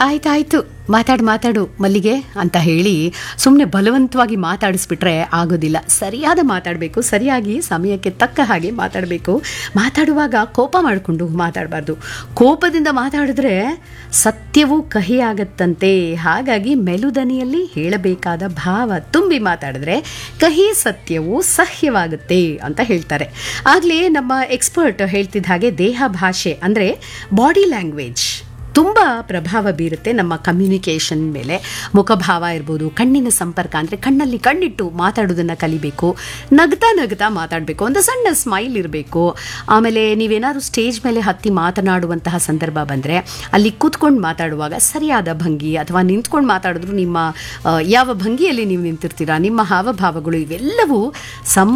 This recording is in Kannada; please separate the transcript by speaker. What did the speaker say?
Speaker 1: ಆಯ್ತಾಯ್ತು ಮಾತಾಡು ಮಾತಾಡು ಮಲ್ಲಿಗೆ ಅಂತ ಹೇಳಿ ಸುಮ್ಮನೆ ಬಲವಂತವಾಗಿ ಮಾತಾಡಿಸ್ಬಿಟ್ರೆ ಆಗೋದಿಲ್ಲ ಸರಿಯಾದ ಮಾತಾಡಬೇಕು ಸರಿಯಾಗಿ ಸಮಯಕ್ಕೆ ತಕ್ಕ ಹಾಗೆ ಮಾತಾಡಬೇಕು ಮಾತಾಡುವಾಗ ಕೋಪ ಮಾಡಿಕೊಂಡು ಮಾತಾಡಬಾರ್ದು ಕೋಪದಿಂದ ಮಾತಾಡಿದ್ರೆ ಸತ್ಯವೂ ಕಹಿಯಾಗತ್ತಂತೆ ಹಾಗಾಗಿ ಮೆಲುದನಿಯಲ್ಲಿ ಹೇಳಬೇಕಾದ ಭಾವ ತುಂಬಿ ಮಾತಾಡಿದ್ರೆ ಕಹಿ ಸತ್ಯವೂ ಸಹ್ಯವಾಗುತ್ತೆ ಅಂತ ಹೇಳ್ತಾರೆ ಆಗಲೇ ನಮ್ಮ ಎಕ್ಸ್ಪರ್ಟ್ ಹೇಳ್ತಿದ್ದ ಹಾಗೆ ದೇಹ ಭಾಷೆ ಅಂದರೆ ಬಾಡಿ ಲ್ಯಾಂಗ್ವೇಜ್ ತುಂಬ ಪ್ರಭಾವ ಬೀರುತ್ತೆ ನಮ್ಮ ಕಮ್ಯುನಿಕೇಷನ್ ಮೇಲೆ ಮುಖಭಾವ ಇರ್ಬೋದು ಕಣ್ಣಿನ ಸಂಪರ್ಕ ಅಂದರೆ ಕಣ್ಣಲ್ಲಿ ಕಣ್ಣಿಟ್ಟು ಮಾತಾಡೋದನ್ನು ಕಲಿಬೇಕು ನಗ್ತಾ ನಗ್ತಾ ಮಾತಾಡಬೇಕು ಒಂದು ಸಣ್ಣ ಸ್ಮೈಲ್ ಇರಬೇಕು ಆಮೇಲೆ ನೀವೇನಾದ್ರು ಸ್ಟೇಜ್ ಮೇಲೆ ಹತ್ತಿ ಮಾತನಾಡುವಂತಹ ಸಂದರ್ಭ ಬಂದರೆ ಅಲ್ಲಿ ಕೂತ್ಕೊಂಡು ಮಾತಾಡುವಾಗ ಸರಿಯಾದ ಭಂಗಿ ಅಥವಾ ನಿಂತ್ಕೊಂಡು ಮಾತಾಡಿದ್ರು ನಿಮ್ಮ ಆ, ಯಾವ ಭಂಗಿಯಲ್ಲಿ ನೀವು ನಿಂತಿರ್ತೀರಾ ನಿಮ್ಮ ಹಾವಭಾವಗಳು ಇವೆಲ್ಲವೂ ಸಂ